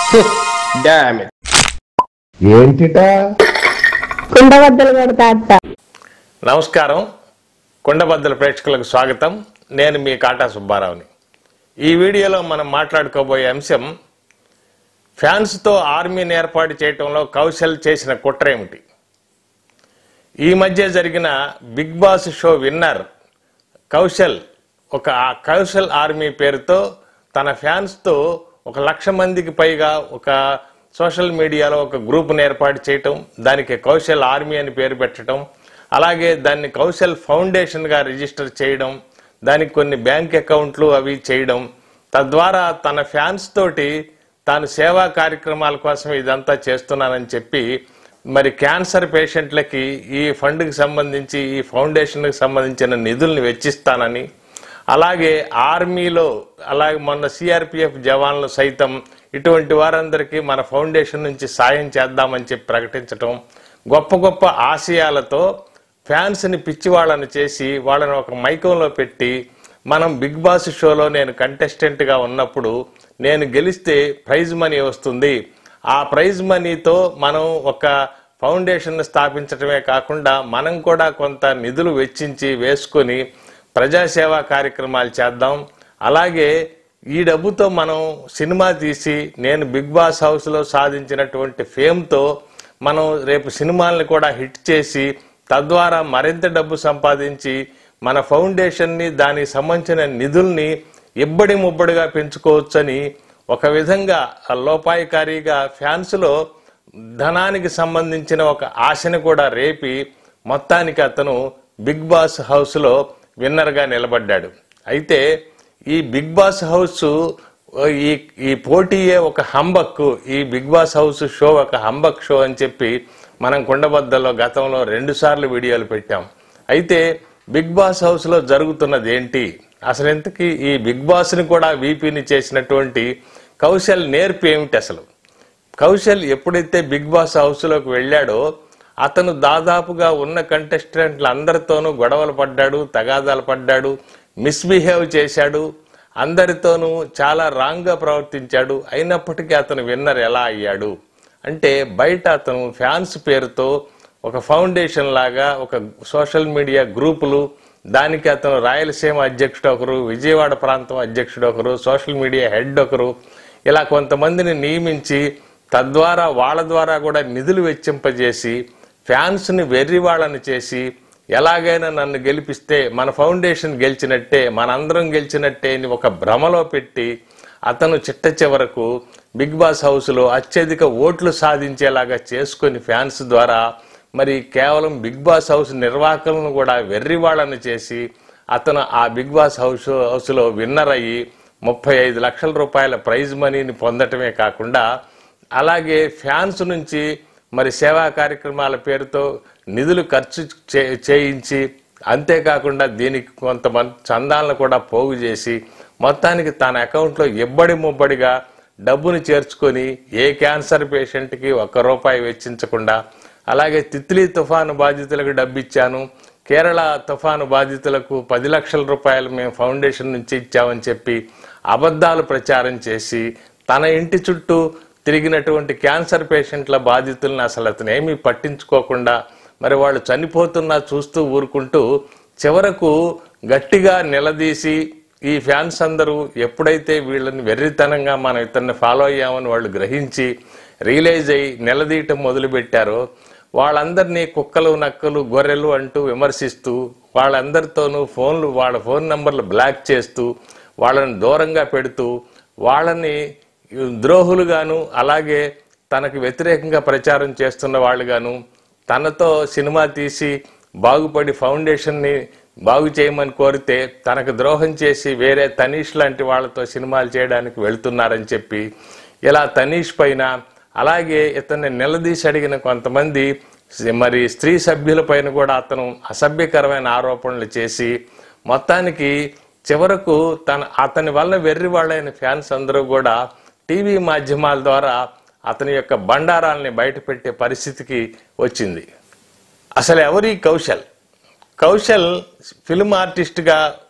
damn it ఏంటిటా కుండబద్దలు కొడతా అత్త నమస్కారం కుండబద్దల ప్రేక్షకులకు స్వాగతం నేను మీ కాటా సుబ్బారావుని ఈ వీడియోలో మనం మాట్లాడుకోబోయే అంశం ఫ్యాన్స్తో ఆర్మీని ఏర్పాటు చేయటంలో కౌశల్ చేసిన కుట్ర ఏమిటి ఈ మధ్య జరిగిన Bigg Boss show winner Kaushal ఒక ఆ కౌశల్ ఆర్మీ పేరుతో తన ఫ్యాన్స్తో ఒక లక్ష మందికి పైగా ఒక సోషల్ మీడియాలో ఒక గ్రూప్ను ఏర్పాటు చేయటం దానికి కౌశల్ ఆర్మీ అని పేరు పెట్టడం అలాగే దాన్ని కౌశల్ ఫౌండేషన్గా రిజిస్టర్ చేయడం దానికి కొన్ని బ్యాంక్ అకౌంట్లు అవి చేయడం తద్వారా తన ఫ్యాన్స్ తోటి తాను సేవా కార్యక్రమాల కోసం ఇదంతా చేస్తున్నానని చెప్పి మరి క్యాన్సర్ పేషెంట్లకి ఈ ఫండ్కి సంబంధించి ఈ ఫౌండేషన్కి సంబంధించిన నిధుల్ని వెచ్చిస్తానని అలాగే ఆర్మీలో అలాగే మొన్న సిఆర్పిఎఫ్ జవాన్లు సైతం ఇటువంటి వారందరికీ మన ఫౌండేషన్ నుంచి సాయం చేద్దామని చెప్పి ప్రకటించటం గొప్ప గొప్ప ఆశయాలతో ఫ్యాన్స్ని పిచ్చివాళ్ళని చేసి వాళ్ళని ఒక మైకంలో పెట్టి మనం బిగ్ బాస్ షోలో నేను కంటెస్టెంట్గా ఉన్నప్పుడు నేను గెలిస్తే ప్రైజ్ మనీ వస్తుంది ఆ ప్రైజ్ మనీతో మనం ఒక ఫౌండేషన్ స్థాపించడమే కాకుండా మనం కూడా కొంత నిధులు వెచ్చించి వేసుకొని ప్రజాసేవా కార్యక్రమాలు చేద్దాం అలాగే ఈ డబ్బుతో మనం సినిమా తీసి నేను బిగ్ బాస్ హౌస్లో సాధించినటువంటి ఫేమ్తో మనం రేపు సినిమాల్ని కూడా హిట్ చేసి తద్వారా మరింత డబ్బు సంపాదించి మన ఫౌండేషన్ని దానికి సంబంధించిన నిధుల్ని ఇబ్బడి ముబ్బడిగా పెంచుకోవచ్చని ఒక విధంగా ఆ లోపాయికారిగా ఫ్యాన్స్లో ధనానికి సంబంధించిన ఒక ఆశను కూడా రేపి మొత్తానికి అతను బిగ్ బాస్ హౌస్లో విన్నర్గా నిలబడ్డాడు అయితే ఈ బిగ్ బాస్ హౌస్ ఈ ఈ పోటీయే ఒక హంబక్ ఈ బిగ్ బాస్ హౌస్ షో ఒక హంబక్ షో అని చెప్పి మనం కుండబద్దలో గతంలో రెండు సార్లు వీడియోలు పెట్టాం అయితే బిగ్ బాస్ హౌస్లో జరుగుతున్నది ఏంటి అసలు ఇంతకీ ఈ బిగ్ బాస్ని కూడా వీపీని చేసినటువంటి కౌశల్ నేర్పు ఏమిటి అసలు కౌశల్ ఎప్పుడైతే బిగ్ బాస్ హౌస్లోకి వెళ్ళాడో అతను దాదాపుగా ఉన్న కంటెస్టెంట్ల అందరితోనూ గొడవలు పడ్డాడు తగాదాలు పడ్డాడు మిస్బిహేవ్ చేశాడు అందరితోనూ చాలా రాంగ్గా ప్రవర్తించాడు అయినప్పటికీ అతను విన్నర్ ఎలా అయ్యాడు అంటే బయట అతను ఫ్యాన్స్ పేరుతో ఒక ఫౌండేషన్ లాగా ఒక సోషల్ మీడియా గ్రూపులు దానికి అతను రాయలసీమ అధ్యక్షుడు ఒకరు విజయవాడ ప్రాంతం అధ్యక్షుడు ఒకరు సోషల్ మీడియా హెడ్ ఒకరు ఇలా కొంతమందిని నియమించి తద్వారా వాళ్ళ ద్వారా కూడా నిధులు వెచ్చింపజేసి ఫ్యాన్స్ని వెర్రి వాళ్ళని చేసి ఎలాగైనా నన్ను గెలిపిస్తే మన ఫౌండేషన్ గెలిచినట్టే మనందరం గెలిచినట్టే అని ఒక భ్రమలో పెట్టి అతను చిట్ట చివరకు బిగ్ బాస్ హౌస్లో అత్యధిక ఓట్లు సాధించేలాగా చేసుకొని ఫ్యాన్స్ ద్వారా మరి కేవలం బిగ్ బాస్ హౌస్ నిర్వాహకులను కూడా వెర్రి వాళ్ళని చేసి అతను ఆ బిగ్ బాస్ హౌస్ హౌస్లో విన్నర్ అయ్యి ముప్పై ఐదు లక్షల రూపాయల ప్రైజ్ మనీని పొందటమే కాకుండా అలాగే ఫ్యాన్స్ నుంచి మరి సేవా కార్యక్రమాల పేరుతో నిధులు ఖర్చు చే- చేయించి అంతేకాకుండా దీనికి కొంతమంది చందాలను కూడా పోగు చేసి మొత్తానికి తన అకౌంట్లో ఇబ్బడి ముబ్బడిగా డబ్బును చేర్చుకొని ఏ క్యాన్సర్ పేషెంట్కి ఒక్క రూపాయి వెచ్చించకుండా అలాగే తిత్లీ తుఫాను బాధితులకు డబ్బు ఇచ్చాను కేరళ తుఫాను బాధితులకు పది లక్షల రూపాయలు మేము ఫౌండేషన్ నుంచి ఇచ్చామని చెప్పి అబద్ధాలు ప్రచారం చేసి తన ఇంటి చుట్టూ తిరిగినటువంటి క్యాన్సర్ పేషెంట్ల బాధితులను అసలు అతను ఏమీ పట్టించుకోకుండా మరి వాళ్ళు చనిపోతున్నా చూస్తూ ఊరుకుంటూ చివరకు గట్టిగా నిలదీసి ఈ ఫ్యాన్స్ అందరూ ఎప్పుడైతే వీళ్ళని వెర్రితనంగా మనం ఇతన్ని ఫాలో అయ్యామని వాళ్ళు గ్రహించి రియలైజ్ అయ్యి నిలదీయటం మొదలుపెట్టారో వాళ్ళందరినీ కుక్కలు నక్కలు గొర్రెలు అంటూ విమర్శిస్తూ వాళ్ళందరితోనూ ఫోన్లు వాళ్ళ ఫోన్ నంబర్లు బ్లాక్ చేస్తూ వాళ్ళని దూరంగా పెడుతూ వాళ్ళని ద్రోహులుగాను అలాగే తనకు వ్యతిరేకంగా ప్రచారం చేస్తున్న వాళ్ళుగాను తనతో సినిమా తీసి బాగుపడి ఫౌండేషన్ని బాగు చేయమని కోరితే తనకు ద్రోహం చేసి వేరే తనీష్ లాంటి వాళ్ళతో సినిమాలు చేయడానికి వెళ్తున్నారని చెప్పి ఇలా తనీష్ పైన అలాగే ఇతన్ని నిలదీసి అడిగిన కొంతమంది మరి స్త్రీ సభ్యుల పైన కూడా అతను అసభ్యకరమైన ఆరోపణలు చేసి మొత్తానికి చివరకు తన అతని వల్ల వెర్రి వాళ్ళైన ఫ్యాన్స్ అందరూ కూడా టీవీ మాధ్యమాల ద్వారా అతని యొక్క బండారాల్ని బయటపెట్టే పరిస్థితికి వచ్చింది అసలు ఎవరి కౌశల్ కౌశల్ ఫిల్మ్ ఆర్టిస్ట్గా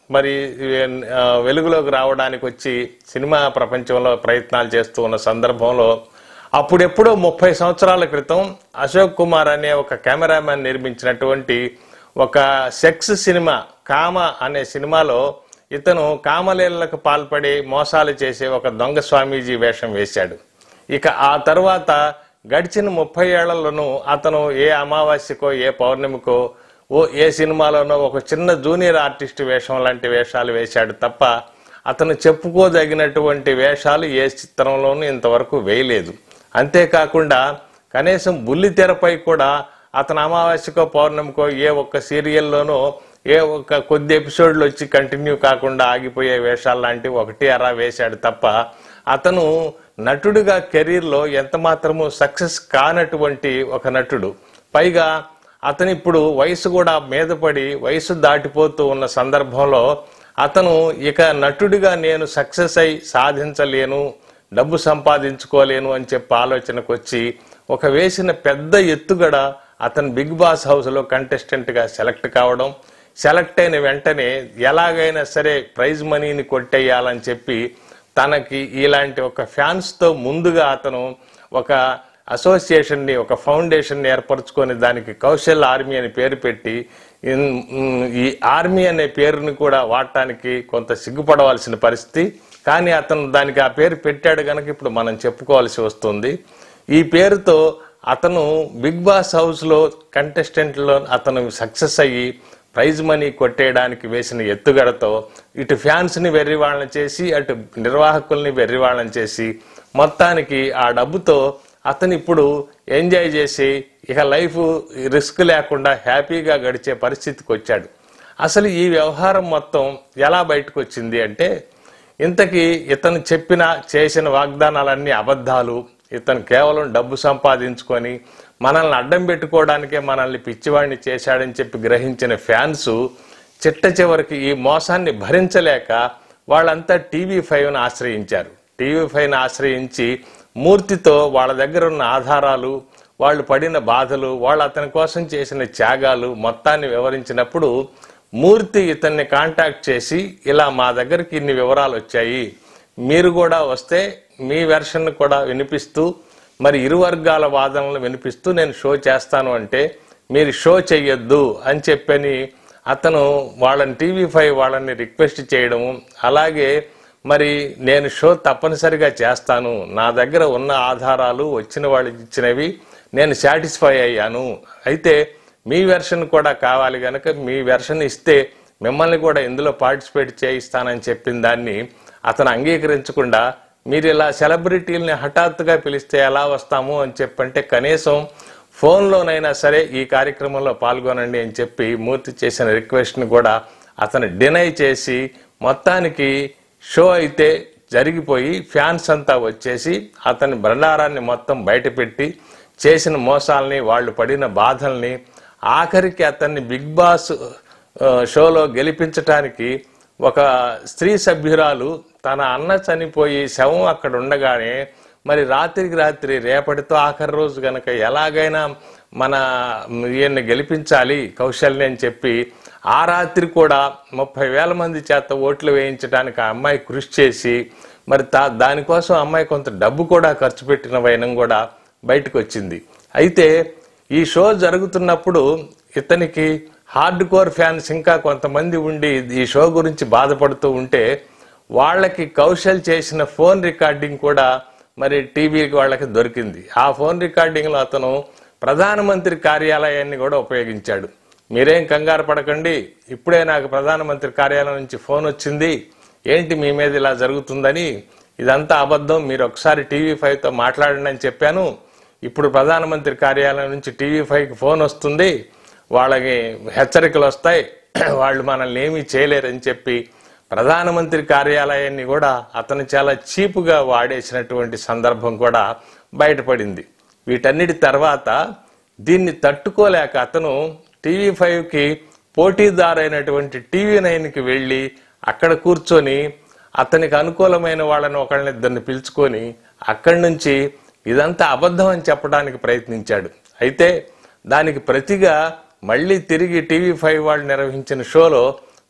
మరి ఆ, వెలుగులోకి రావడానికి వచ్చి సినిమా ప్రపంచంలో ప్రయత్నాలు చేస్తూ ఉన్న సందర్భంలో అప్పుడెప్పుడో ముప్పై సంవత్సరాల క్రితం అశోక్ కుమార్ అనే ఒక కెమెరామ్యాన్ నిర్మించినటువంటి ఒక సెక్స్ సినిమా కామ అనే సినిమాలో ఇతను కామలీలలకు పాల్పడి మోసాలు చేసే ఒక దొంగ స్వామీజీ వేషం వేశాడు ఇక ఆ తర్వాత గడిచిన ముప్పై ఏళ్లలోనూ అతను ఏ అమావాస్యకో ఏ పౌర్ణమికో ఓ ఏ సినిమాలోనో ఒక చిన్న జూనియర్ ఆర్టిస్ట్ వేషం లాంటి వేషాలు వేశాడు తప్ప అతను చెప్పుకోదగినటువంటి వేషాలు ఏ చిత్రంలోనూ ఇంతవరకు వేయలేదు అంతేకాకుండా కనీసం బుల్లి తెరపై కూడా అతను అమావాస్యకో పౌర్ణమికో ఏ ఒక్క సీరియల్లోనో ఏ ఒక్క కొద్ది ఎపిసోడ్లు వచ్చి కంటిన్యూ కాకుండా ఆగిపోయే వేషాలు లాంటివి ఒకటి అరా వేశాడు తప్ప అతను నటుడిగా కెరీర్లో ఎంత మాత్రము సక్సెస్ కానటువంటి ఒక నటుడు పైగా అతను ఇప్పుడు వయసు కూడా మీద పడి వయసు దాటిపోతూ ఉన్న సందర్భంలో అతను ఇక నటుడిగా నేను సక్సెస్ అయి సాధించలేను డబ్బు సంపాదించుకోలేను అని చెప్పి ఆలోచనకు వచ్చి ఒక వేసిన పెద్ద ఎత్తుగడ అతను బిగ్ బాస్ హౌస్లో కంటెస్టెంట్గా సెలెక్ట్ కావడం సెలెక్ట్ అయిన వెంటనే ఎలాగైనా సరే ప్రైజ్ మనీని కొట్టేయాలని చెప్పి తనకి ఇలాంటి ఒక ఫ్యాన్స్తో ముందుగా అతను ఒక అసోసియేషన్ని ఒక ఫౌండేషన్ ఏర్పరచుకొని దానికి కౌశల్ ఆర్మీ అని పేరు పెట్టి ఇన్- ఉమ్, ఈ ఆర్మీ అనే పేరుని కూడా వాడటానికి కొంత సిగ్గుపడవలసిన పరిస్థితి కానీ అతను దానికి ఆ పేరు పెట్టాడు కనుక ఇప్పుడు మనం చెప్పుకోవాల్సి వస్తుంది ఈ పేరుతో అతను బిగ్ బాస్ హౌస్లో కంటెస్టెంట్లో అతను సక్సెస్ అయ్యి ప్రైజ్ మనీ కొట్టేయడానికి వేసిన ఎత్తుగడతో ఇటు ఫ్యాన్స్ని వెర్రివాళ్ళని చేసి అటు నిర్వాహకుల్ని వెర్రివాళ్ళని చేసి మొత్తానికి ఆ డబ్బుతో అతను ఇప్పుడు ఎంజాయ్ చేసి ఇక లైఫ్ రిస్క్ లేకుండా హ్యాపీగా గడిచే పరిస్థితికి వచ్చాడు అసలు ఈ వ్యవహారం మొత్తం ఎలా బయటకు వచ్చింది అంటే ఇంతకీ ఇతను చెప్పిన చేసిన వాగ్దానాలన్నీ అబద్ధాలు ఇతను కేవలం డబ్బు సంపాదించుకొని మనల్ని అడ్డం పెట్టుకోవడానికే మనల్ని పిచ్చివాడిని చేశాడని చెప్పి గ్రహించిన ఫ్యాన్స్ చిట్ట చివరికి ఈ మోసాన్ని భరించలేక వాళ్ళంతా టీవీ ఫైవ్ను ఆశ్రయించారు టీవీ ఫైవ్ను ఆశ్రయించి మూర్తితో వాళ్ళ దగ్గర ఉన్న ఆధారాలు వాళ్ళు పడిన బాధలు వాళ్ళు అతని కోసం చేసిన త్యాగాలు మొత్తాన్ని వివరించినప్పుడు మూర్తి ఇతన్ని కాంటాక్ట్ చేసి ఇలా మా దగ్గరికి ఇన్ని వివరాలు వచ్చాయి మీరు కూడా వస్తే మీ వెర్షన్ కూడా వినిపిస్తూ మరి ఇరు వర్గాల వాదనలు వినిపిస్తూ నేను షో చేస్తాను అంటే మీరు షో చెయ్యొద్దు అని చెప్పని అతను వాళ్ళని టీవీ ఫైవ్ వాళ్ళని రిక్వెస్ట్ చేయడము అలాగే మరి నేను షో తప్పనిసరిగా చేస్తాను నా దగ్గర ఉన్న ఆధారాలు వచ్చిన వాళ్ళు ఇచ్చినవి నేను సాటిస్ఫై అయ్యాను అయితే మీ వెర్షన్ కూడా కావాలి కనుక మీ వెర్షన్ ఇస్తే మిమ్మల్ని కూడా ఇందులో పార్టిసిపేట్ చేయిస్తానని చెప్పిన దాన్ని అతను అంగీకరించకుండా మీరు ఇలా సెలబ్రిటీలని హఠాత్తుగా పిలిస్తే ఎలా వస్తాము అని చెప్పంటే కనీసం ఫోన్లోనైనా సరే ఈ కార్యక్రమంలో పాల్గొనండి అని చెప్పి మూర్తి చేసిన రిక్వెస్ట్ని కూడా అతను డినై చేసి మొత్తానికి షో అయితే జరిగిపోయి ఫ్యాన్స్ అంతా వచ్చేసి అతని బండారాన్ని మొత్తం బయటపెట్టి చేసిన మోసాలని వాళ్ళు పడిన బాధల్ని ఆఖరికి అతన్ని బిగ్ బాస్ ఆ, షోలో గెలిపించటానికి ఒక స్త్రీ సభ్యురాలు తన అన్న చనిపోయి శవం అక్కడ ఉండగానే మరి రాత్రికి రాత్రి రేపటితో ఆఖరి రోజు గనక ఎలాగైనా మన ఈయన్ని గెలిపించాలి కౌశల్ని అని చెప్పి ఆ రాత్రి కూడా ముప్పై వేల మంది చేత ఓట్లు వేయించడానికి ఆ అమ్మాయి కృషి చేసి మరి తా దానికోసం అమ్మాయి కొంత డబ్బు కూడా ఖర్చు పెట్టిన వైనం కూడా బయటకు వచ్చింది అయితే ఈ షో జరుగుతున్నప్పుడు ఇతనికి హార్డ్ కోర్ ఫ్యాన్స్ ఇంకా కొంతమంది ఉండి ఈ షో గురించి బాధపడుతూ ఉంటే వాళ్ళకి కౌశల్ చేసిన ఫోన్ రికార్డింగ్ కూడా మరి టీవీకి వాళ్ళకి దొరికింది ఆ ఫోన్ రికార్డింగ్లో అతను ప్రధానమంత్రి కార్యాలయాన్ని కూడా ఉపయోగించాడు మీరేం కంగారు పడకండి ఇప్పుడే నాకు ప్రధానమంత్రి కార్యాలయం నుంచి ఫోన్ వచ్చింది ఏంటి మీ మీద ఇలా జరుగుతుందని ఇదంతా అబద్ధం మీరు ఒకసారి టీవీ ఫైవ్తో మాట్లాడండి అని చెప్పాను ఇప్పుడు ప్రధానమంత్రి కార్యాలయం నుంచి టీవీ ఫైవ్కి ఫోన్ వస్తుంది వాళ్ళకి హెచ్చరికలు వస్తాయి వాళ్ళు మనల్ని ఏమీ చేయలేరని చెప్పి ప్రధానమంత్రి కార్యాలయాన్ని కూడా అతను చాలా చీపుగా వాడేసినటువంటి సందర్భం కూడా బయటపడింది వీటన్నిటి తర్వాత దీన్ని తట్టుకోలేక అతను టీవీ ఫైవ్కి పోటీదారైనటువంటి టీవీ నైన్కి వెళ్ళి అక్కడ కూర్చొని అతనికి అనుకూలమైన వాళ్ళని ఒకళ్ళనిద్దరిని పిలుచుకొని అక్కడి నుంచి ఇదంతా అబద్ధం అని చెప్పడానికి ప్రయత్నించాడు అయితే దానికి ప్రతిగా మళ్ళీ తిరిగి టీవీ ఫైవ్ వాళ్ళు నిర్వహించిన షోలో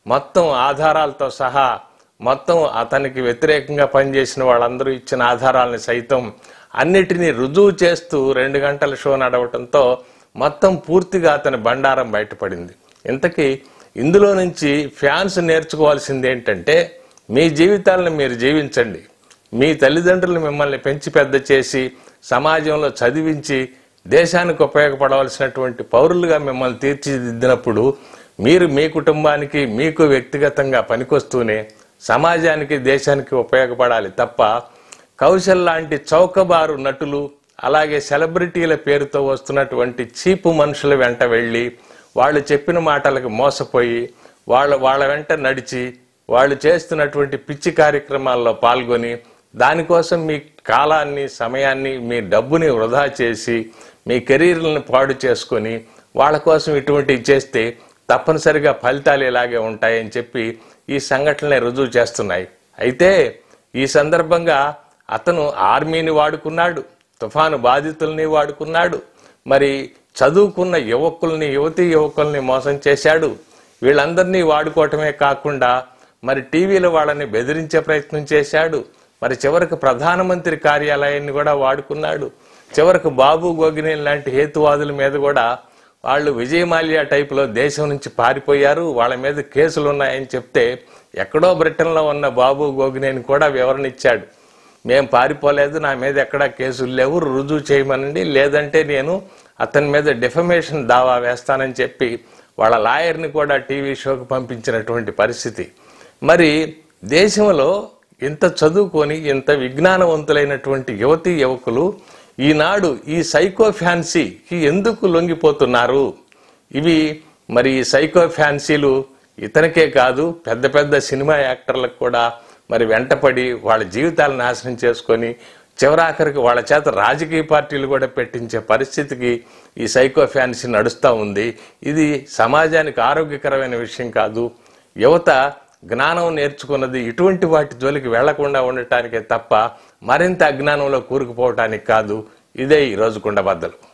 మొత్తం ఆధారాలతో సహా మొత్తం అతనికి వ్యతిరేకంగా పనిచేసిన వాళ్ళందరూ ఇచ్చిన ఆధారాలని సైతం అన్నిటినీ రుజువు చేస్తూ రెండు గంటల షో నడవటంతో మొత్తం పూర్తిగా అతని బండారం బయటపడింది ఇంతకీ ఇందులో నుంచి ఫ్యాన్స్ నేర్చుకోవాల్సింది ఏంటంటే మీ జీవితాలను మీరు జీవించండి మీ తల్లిదండ్రులు మిమ్మల్ని పెంచి పెద్ద చేసి సమాజంలో చదివించి దేశానికి ఉపయోగపడవలసినటువంటి పౌరులుగా మిమ్మల్ని తీర్చిదిద్దినప్పుడు మీరు మీ కుటుంబానికి మీకు వ్యక్తిగతంగా పనికొస్తూనే సమాజానికి దేశానికి ఉపయోగపడాలి తప్ప కౌశల్ లాంటి చౌకబారు నటులు అలాగే సెలబ్రిటీల పేరుతో వస్తున్నటువంటి చీపు మనుషుల వెంట వెళ్ళి వాళ్ళు చెప్పిన మాటలకు మోసపోయి వాళ్ళ వాళ్ళ వెంట నడిచి వాళ్ళు చేస్తున్నటువంటి పిచ్చి కార్యక్రమాల్లో పాల్గొని దానికోసం మీ కాలాన్ని సమయాన్ని మీ డబ్బుని వృధా చేసి మీ కెరీర్లను పాడు చేసుకొని వాళ్ళ కోసం ఇటువంటివి చేస్తే తప్పనిసరిగా ఫలితాలు ఇలాగే ఉంటాయని చెప్పి ఈ సంఘటనలే రుజువు చేస్తున్నాయి అయితే ఈ సందర్భంగా అతను ఆర్మీని వాడుకున్నాడు తుఫాను బాధితుల్ని వాడుకున్నాడు మరి చదువుకున్న యువకుల్ని యువతీ యువకుల్ని మోసం చేశాడు వీళ్ళందరినీ వాడుకోవటమే కాకుండా మరి టీవీలో వాళ్ళని బెదిరించే ప్రయత్నం చేశాడు మరి చివరికి ప్రధానమంత్రి కార్యాలయాన్ని కూడా వాడుకున్నాడు చివరికి బాబు గోగినేని లాంటి హేతువాదుల మీద కూడా వాళ్ళు విజయమాల్యా టైపులో దేశం నుంచి పారిపోయారు వాళ్ళ మీద కేసులు ఉన్నాయని చెప్తే ఎక్కడో బ్రిటన్లో ఉన్న బాబు గోగినేని కూడా వివరణ ఇచ్చాడు మేం పారిపోలేదు నా మీద ఎక్కడా కేసులు లేవు రుజువు చేయమనండి లేదంటే నేను అతని మీద డిఫమేషన్ దావా వేస్తానని చెప్పి వాళ్ళ లాయర్ని కూడా టీవీ షోకి పంపించినటువంటి పరిస్థితి మరి దేశంలో ఇంత చదువుకొని ఇంత విజ్ఞానవంతులైనటువంటి యువతీ యువకులు ఈనాడు ఈ సైకో ఫ్యాన్సీకి ఎందుకు లొంగిపోతున్నారు ఇవి మరి ఈ సైకో ఫ్యాన్సీలు ఇతనికే కాదు పెద్ద పెద్ద సినిమా యాక్టర్లకు కూడా మరి వెంటపడి వాళ్ళ జీవితాలను నాశనం చేసుకొని చివరాఖరికి వాళ్ళ చేత రాజకీయ పార్టీలు కూడా పెట్టించే పరిస్థితికి ఈ సైకో ఫ్యాన్సీ నడుస్తూ ఉంది ఇది సమాజానికి ఆరోగ్యకరమైన విషయం కాదు యువత జ్ఞానం నేర్చుకున్నది ఇటువంటి వాటి జోలికి వెళ్లకుండా ఉండటానికే తప్ప మరింత అజ్ఞానంలో కూరుకుపోవటానికి కాదు ఇదే ఈ రోజు కుండబద్దలు